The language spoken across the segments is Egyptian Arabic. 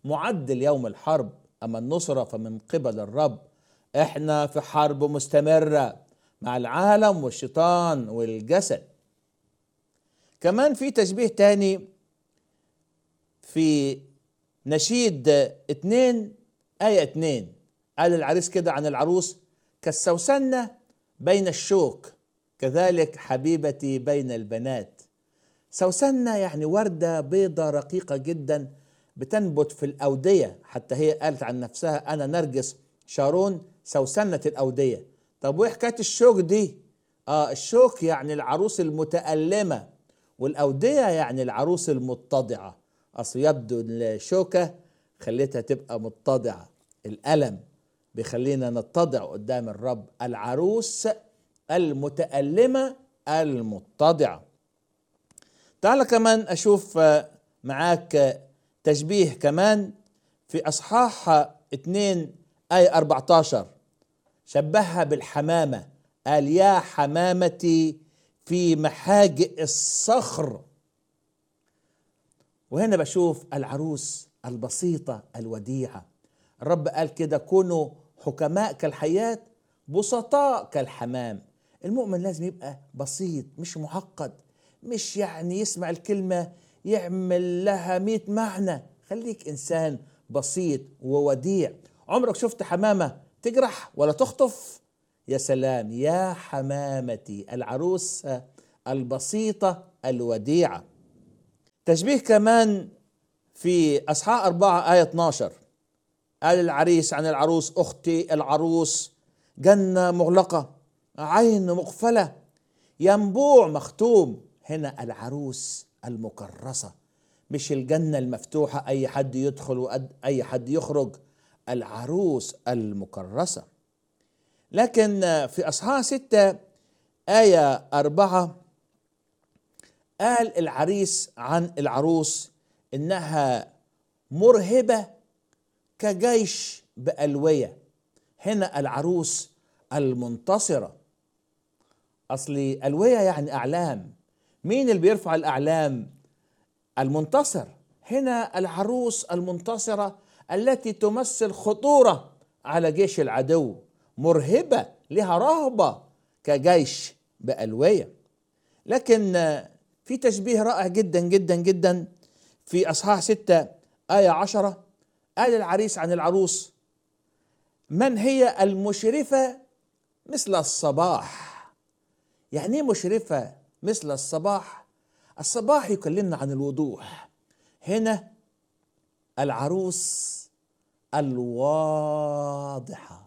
معد ليوم الحرب أما النصرة فمن قبل الرب احنا في حرب مستمرة مع العالم والشيطان والجسد كمان في تشبيه تاني في نشيد اتنين آية اتنين قال العريس كده عن العروس كالسوسنة بين الشوك كذلك حبيبتي بين البنات سوسنة يعني وردة بيضة رقيقة جدا بتنبت في الأودية حتى هي قالت عن نفسها أنا نرجس شارون سوسنة الأودية طب وإيه حكاية الشوك دي آه الشوك يعني العروس المتألمة والأودية يعني العروس المتضعة أصل يبدو الشوكة خليتها تبقى متضعة الألم بيخلينا نتضع قدام الرب العروس المتألمة المتضعة تعال كمان أشوف معاك تشبيه كمان في أصحاح 2 آية 14 شبهها بالحمامة قال يا حمامتي في محاجئ الصخر وهنا بشوف العروس البسيطة الوديعة الرب قال كده كونوا حكماء كالحياة بسطاء كالحمام المؤمن لازم يبقى بسيط مش معقد مش يعني يسمع الكلمة يعمل لها مئة معنى خليك إنسان بسيط ووديع عمرك شفت حمامة تجرح ولا تخطف يا سلام يا حمامتي العروس البسيطة الوديعة تشبيه كمان في أصحاح أربعة آية 12 قال العريس عن العروس أختي العروس جنة مغلقة عين مقفلة ينبوع مختوم هنا العروس المكرسة مش الجنة المفتوحة أي حد يدخل وأي حد يخرج العروس المكرسة لكن في أصحاح ستة آية أربعة قال العريس عن العروس إنها مرهبة كجيش بألوية هنا العروس المنتصرة أصلي ألوية يعني أعلام مين اللي بيرفع الأعلام المنتصر هنا العروس المنتصرة التي تمثل خطورة على جيش العدو مرهبة لها رهبة كجيش بألوية لكن في تشبيه رائع جدا جدا جدا في أصحاح ستة آية عشرة قال العريس عن العروس من هي المشرفة مثل الصباح يعني ايه مشرفة مثل الصباح الصباح يكلمنا عن الوضوح هنا العروس الواضحة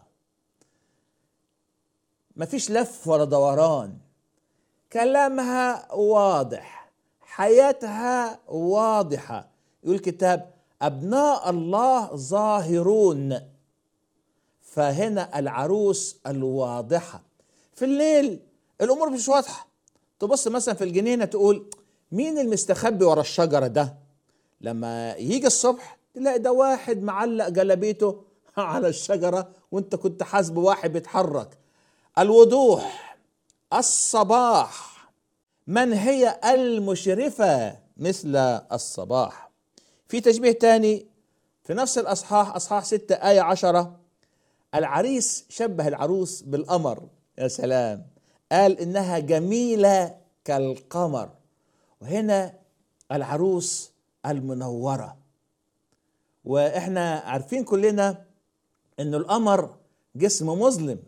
ما فيش لف ولا دوران كلامها واضح حياتها واضحة يقول الكتاب أبناء الله ظاهرون فهنا العروس الواضحة في الليل الأمور مش واضحة تبص مثلا في الجنينة تقول مين المستخبي ورا الشجرة ده لما يجي الصبح تلاقي ده واحد معلق جلابيته على الشجرة وانت كنت حاسب واحد بيتحرك الوضوح الصباح من هي المشرفة مثل الصباح في تشبيه تاني في نفس الأصحاح أصحاح ستة آية عشرة العريس شبه العروس بالقمر يا سلام قال إنها جميلة كالقمر وهنا العروس المنورة وإحنا عارفين كلنا إنه القمر جسم مظلم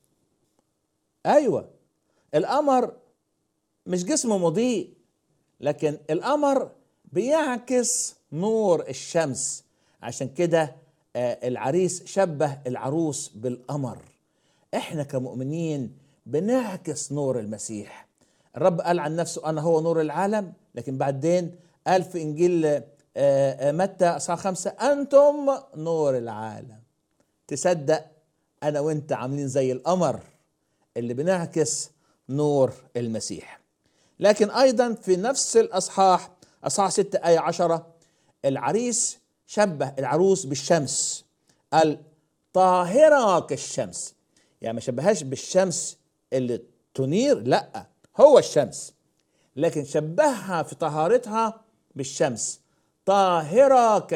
أيوة القمر مش جسم مضيء لكن القمر بيعكس نور الشمس عشان كده العريس شبه العروس بالقمر احنا كمؤمنين بنعكس نور المسيح الرب قال عن نفسه انا هو نور العالم لكن بعدين قال في انجيل متى اصحاح خمسة انتم نور العالم تصدق انا وانت عاملين زي القمر اللي بنعكس نور المسيح لكن ايضا في نفس الاصحاح اصحاح ستة آية عشرة العريس شبه العروس بالشمس قال طاهرة كالشمس يعني ما شبههاش بالشمس اللي تنير لا هو الشمس لكن شبهها في طهارتها بالشمس طاهرة